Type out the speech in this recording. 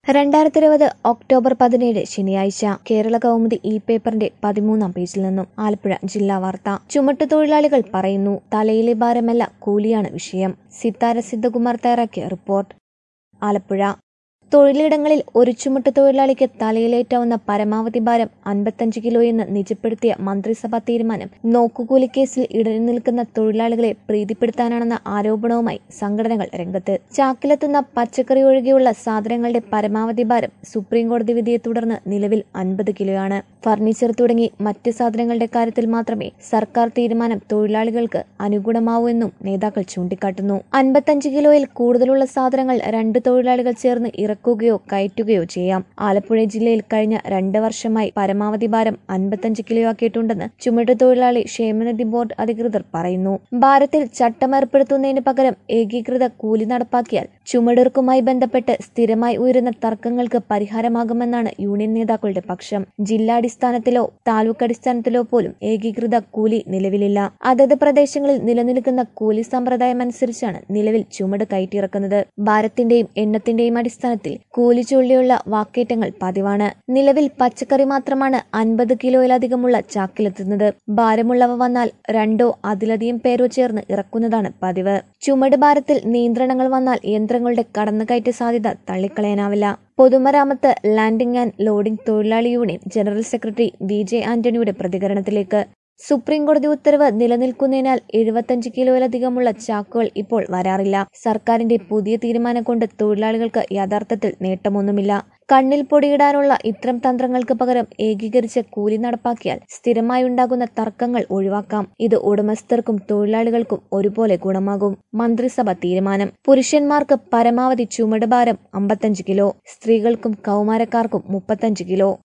രണ്ടായിരത്തി ഇരുപത് ഒക്ടോബർ പതിനേഴ് ശനിയാഴ്ച കേരള കൗമുദി ഇ പേപ്പറിന്റെ പതിമൂന്നാം പേജിൽ നിന്നും ആലപ്പുഴ ജില്ലാ വാർത്ത ചുമട്ടുതൊഴിലാളികൾ പറയുന്നു തലയിലെ ഭാരമല്ല കൂലിയാണ് വിഷയം സിത്താര സിദ്ധകുമാർ തയ്യാറാക്കിയ റിപ്പോർട്ട് ആലപ്പുഴ തൊഴിലിടങ്ങളിൽ ഒരു ചുമട്ട് തൊഴിലാളിക്ക് തലയിലേറ്റാവുന്ന പരമാവധി ഭാരം അൻപത്തഞ്ച് കിലോയെന്ന് നിജപ്പെടുത്തിയ മന്ത്രിസഭാ തീരുമാനം നോക്കുകൂലി കേസിൽ ഇടഞ്ഞു നിൽക്കുന്ന തൊഴിലാളികളെ പ്രീതിപ്പെടുത്താനാണെന്ന ആരോപണവുമായി സംഘടനകൾ രംഗത്ത് ചാക്കിലെത്തുന്ന പച്ചക്കറി ഒഴികെയുള്ള സാധനങ്ങളുടെ പരമാവധി ഭാരം സുപ്രീംകോടതി വിധിയെ തുടർന്ന് നിലവിൽ അൻപത് കിലോയാണ് ഫർണിച്ചർ തുടങ്ങി മറ്റ് സാധനങ്ങളുടെ കാര്യത്തിൽ മാത്രമേ സർക്കാർ തീരുമാനം തൊഴിലാളികൾക്ക് അനുഗുണമാവൂ എന്നും നേതാക്കൾ ചൂണ്ടിക്കാട്ടുന്നു അൻപത്തഞ്ച് കിലോയിൽ കൂടുതലുള്ള സാധനങ്ങൾ രണ്ട് തൊഴിലാളികൾ ചേർന്ന് ഇറക്കുകയോ കയറ്റുകയോ ചെയ്യാം ആലപ്പുഴ ജില്ലയിൽ കഴിഞ്ഞ രണ്ട് വർഷമായി പരമാവധി ഭാരം അൻപത്തഞ്ച് കിലോ ആക്കിയിട്ടുണ്ടെന്ന് ചുമട്ട് തൊഴിലാളി ക്ഷേമനിധി ബോർഡ് അധികൃതർ പറയുന്നു ഭാരത്തിൽ ചട്ടമേർപ്പെടുത്തുന്നതിന് പകരം ഏകീകൃത കൂലി നടപ്പാക്കിയാൽ ചുമടുർക്കുമായി ബന്ധപ്പെട്ട് സ്ഥിരമായി ഉയരുന്ന തർക്കങ്ങൾക്ക് പരിഹാരമാകുമെന്നാണ് യൂണിയൻ നേതാക്കളുടെ പക്ഷം ജില്ലാടിസ്ഥാനത്തിലോ താലൂക്ക് അടിസ്ഥാനത്തിലോ പോലും ഏകീകൃത കൂലി നിലവിലില്ല അതത് പ്രദേശങ്ങളിൽ നിലനിൽക്കുന്ന കൂലി സമ്പ്രദായം അനുസരിച്ചാണ് നിലവിൽ ചുമട് കയറ്റിയിറക്കുന്നത് ഭാരത്തിന്റെയും എണ്ണത്തിന്റെയും അടിസ്ഥാനത്തിൽ കൂലി ചുള്ളിയുള്ള വാക്കേറ്റങ്ങൾ പതിവാണ് നിലവിൽ പച്ചക്കറി മാത്രമാണ് അൻപത് കിലോയിലധികമുള്ള ചാക്കിലെത്തുന്നത് ഭാരമുള്ളവ വന്നാൽ രണ്ടോ അതിലധികം പേരോ ചേർന്ന് ഇറക്കുന്നതാണ് പതിവ് ചുമട് ഭാരത്തിൽ നിയന്ത്രണങ്ങൾ വന്നാൽ യന്ത്രങ്ങളുടെ കടന്നുകയറ്റ സാധ്യത തള്ളിക്കളയാനാവില്ല പൊതുമരാമത്ത് ലാൻഡിംഗ് ആൻഡ് ലോഡിംഗ് തൊഴിലാളി union general secretary V J ആന്റണിയുടെ പ്രതികരണത്തിലേക്ക് സുപ്രീം കോടതി ഉത്തരവ് നിലനിൽക്കുന്നതിനാൽ എഴുപത്തഞ്ച് കിലോയിലധികമുള്ള ചാക്കുകൾ ഇപ്പോൾ വരാറില്ല സർക്കാരിന്റെ പുതിയ തീരുമാനം കൊണ്ട് തൊഴിലാളികൾക്ക് യഥാർത്ഥത്തിൽ നേട്ടമൊന്നുമില്ല കണ്ണിൽ പൊടിയിടാനുള്ള ഇത്തരം തന്ത്രങ്ങൾക്ക് പകരം ഏകീകരിച്ച കൂലി നടപ്പാക്കിയാൽ സ്ഥിരമായി ഉണ്ടാകുന്ന തർക്കങ്ങൾ ഒഴിവാക്കാം ഇത് ഉടമസ്ഥർക്കും തൊഴിലാളികൾക്കും ഒരുപോലെ ഗുണമാകും മന്ത്രിസഭ തീരുമാനം പുരുഷന്മാർക്ക് പരമാവധി ചുമടുഭാരം അമ്പത്തഞ്ച് കിലോ സ്ത്രീകൾക്കും കൗമാരക്കാർക്കും മുപ്പത്തഞ്ച് കിലോ